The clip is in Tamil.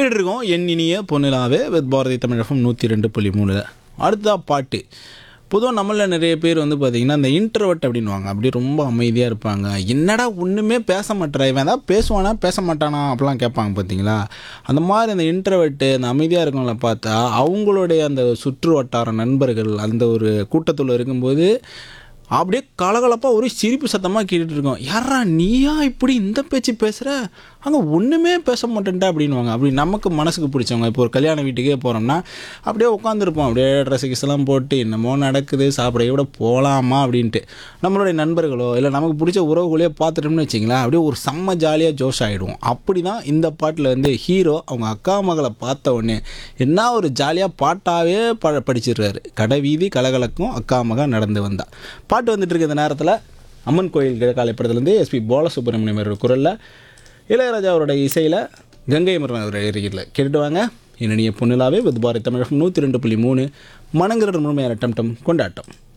கேட்டுட்டு இருக்கோம் என் இனிய பொன்னிலாவே வித் பாரதி தமிழகம் நூற்றி ரெண்டு புள்ளி மூணில் அடுத்ததா பாட்டு பொதுவாக நம்மள நிறைய பேர் வந்து பார்த்திங்கன்னா இந்த இன்டர்வெட் அப்படின்வாங்க அப்படி ரொம்ப அமைதியாக இருப்பாங்க என்னடா ஒன்றுமே பேச மாட்டேற இவன் ஏதாவது பேசுவானா பேச மாட்டானா அப்படிலாம் கேட்பாங்க பார்த்தீங்களா அந்த மாதிரி அந்த இன்டர்வெட்டு அந்த அமைதியாக இருக்கவங்கள பார்த்தா அவங்களுடைய அந்த சுற்று வட்டார நண்பர்கள் அந்த ஒரு கூட்டத்தில் இருக்கும்போது அப்படியே கலகலப்பாக ஒரு சிரிப்பு சத்தமாக கேட்டுட்டு இருக்கோம் யாரா நீயா இப்படி இந்த பேச்சு பேசுகிற அங்கே ஒன்றுமே பேச மாட்டேன்டா அப்படின்வாங்க அப்படி நமக்கு மனசுக்கு பிடிச்சவங்க இப்போ ஒரு கல்யாண வீட்டுக்கே போகிறோம்னா அப்படியே உட்காந்துருப்போம் அப்படியே ட்ரெஸ் கிஸ்லாம் போட்டு என்னமோ நடக்குது சாப்பிட கூட போகலாமா அப்படின்ட்டு நம்மளுடைய நண்பர்களோ இல்லை நமக்கு பிடிச்ச உறவுகளையோ பார்த்துட்டோம்னு வச்சிங்களேன் அப்படியே ஒரு செம்ம ஜாலியாக ஜோஷ் ஆகிடுவோம் அப்படி தான் இந்த பாட்டில் வந்து ஹீரோ அவங்க அக்கா மகளை பார்த்த உடனே என்ன ஒரு ஜாலியாக பாட்டாவே ப படிச்சிடுறாரு கடை வீதி கலகலக்கும் அக்கா மகா நடந்து வந்தா பாட்டு வந்துட்டு இருக்க இந்த நேரத்தில் அம்மன் கோயில் கிழக்காலை படத்துலேருந்து எஸ்பி பாலசுப்ரமணியம் அவரோட குரலில் இளையராஜா அவரோட இசையில் கங்கை மரன் அவர் எழுதியில் கேட்டுட்டு வாங்க என்னுடைய பொண்ணிலாவே வித் பாரத் தமிழகம் நூற்றி ரெண்டு புள்ளி மூணு மனங்கிற முழுமையான டம் டம் கொண்டாட்டம்